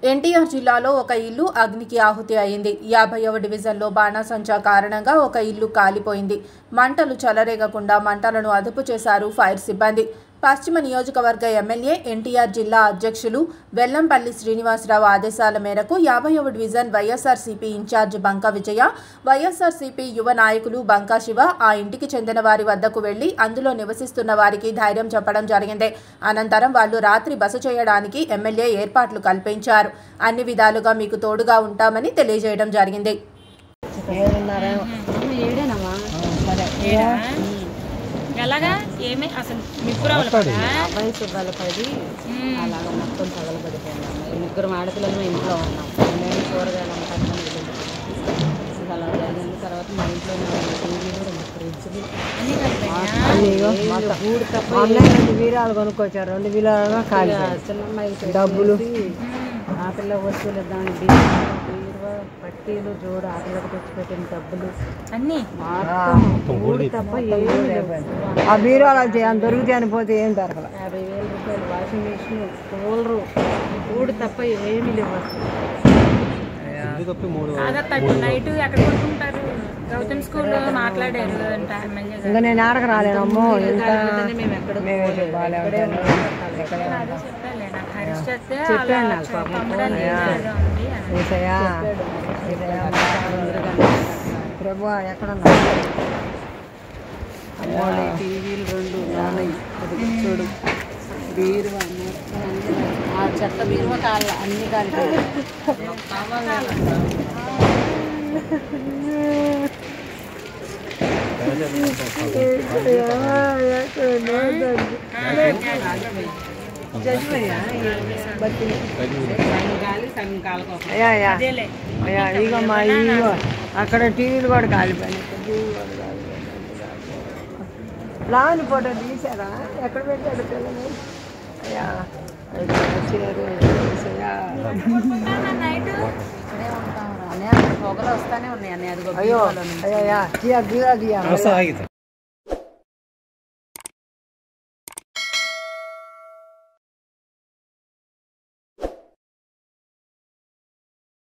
ఎన్టీఆర్ జిల్లాలో ఒక ఇల్లు అగ్నికి ఆహుతి అయింది యాభైవ డివిజన్లో బాణాసంచా కారణంగా ఒక ఇల్లు కాలిపోయింది మంటలు చెలరేగకుండా మంటలను అదుపు చేశారు ఫైర్ సిబ్బంది పశ్చిమ నియోజకవర్గ ఎమ్మెల్యే ఎన్టీఆర్ జిల్లా అధ్యక్షులు వెల్లంపల్లి శ్రీనివాసరావు ఆదేశాల మేరకు యాభైవ డివిజన్ వైఎస్ఆర్సీపీ ఇన్ఛార్జ్ బంకా విజయ వైఎస్ఆర్సీపీ యువ నాయకులు బంకా శివ ఆ ఇంటికి చెందిన వారి వద్దకు వెళ్లి అందులో నివసిస్తున్న వారికి ధైర్యం చెప్పడం జరిగింది అనంతరం వాళ్ళు రాత్రి బస చేయడానికి ఎమ్మెల్యే ఏర్పాట్లు కల్పించారు అన్ని విధాలుగా మీకు తోడుగా ఉంటామని తెలియజేయడం జరిగింది ఏడేనమ్మా ఎలాగా ఏమి అసలు నిప్పురావులు పడా వయసు బలపడి అలాగ మొత్తం తగలబడిపోయిందమ్మా ఈ ముగ్గురు ఆడపిల్లలు ఇంట్లో ఉన్నాం నేను కూరగాయలు అంటాను అలా జరిగింది తర్వాత మా ఇంట్లో టీవీలు రెండు ఫ్రిడ్జ్లు గూడు తప్ప రెండు వీరాలు కొనుక్కొచ్చారు రెండు వీరాలు ఖాళీ చిన్న అమ్మాయి డబ్బులు ఆ పిల్ల వస్తువులు ఇద్దామని బీరువా బీరువా, పట్టీలు జోడు ఆ పిల్లకి తెచ్చిపెట్టిన డబ్బులు అన్నీ మొత్తం గూడు తప్ప ఏమీ లేవు ఆ బీరాలు దొరికితే అనిపోతే ఏం దొరకల యాభై వేల రూపాయలు వాషింగ్ మిషన్ కూలరు గూడు తప్ప ఏమీ లేవు అసలు కాదా తట్టు నైట్ ఎక్కడ కొనుక్కుంటారు గౌతమ్ స్కూల్లో మాట్లాడారు అంట ఎమ్మెల్యే గారు ఇంకా నేను ఆడకు రాలేనమ్మో ఇంత లేకపోతే మేము ఎక్కడ ఇక్కడే ఉంటాం. అదే చెప్పాలే నాకు హరీష్ చేస్తే చెప్పాను అలా నాకు పాపం పంపడం లేదు, ఏదో ఉంది అని. ఏసయ్యా ఏసయ్యా ప్రభు ఎక్కడున్నా అమ్మోడి టీవీలు రెండు నానయ్యి అది చూడు బీరువా మొత్తం అన్ని ఆ చెత్త బీరువా కాళ్ళ అన్ని కాలిపోయాయి సగం గాలి సగం కాలకోపం అయ్యా అయ్యా అదేలే అయ్యా ఇగమ్మా ఇగో అక్కడ టీవీలు కూడా కాలిపోయినాయి ఇక్కడ టీవీలు కూడా కాలిపోయినాయి. లావణి ఫోటో తీసారా ఎక్కడ పెట్టాడు పిల్లలు అయ్యా అయితే వచ్చారు ఏసయ్యా. నైట్ ఇక్కడే ఉంటాం రా. అనే అక్కడ పొగలు వస్తానే ఉన్నాయి అన్నీ అదిగో అయ్యో బీరువాలో నుంచి. అయ్యా తీయ తీయ తీయ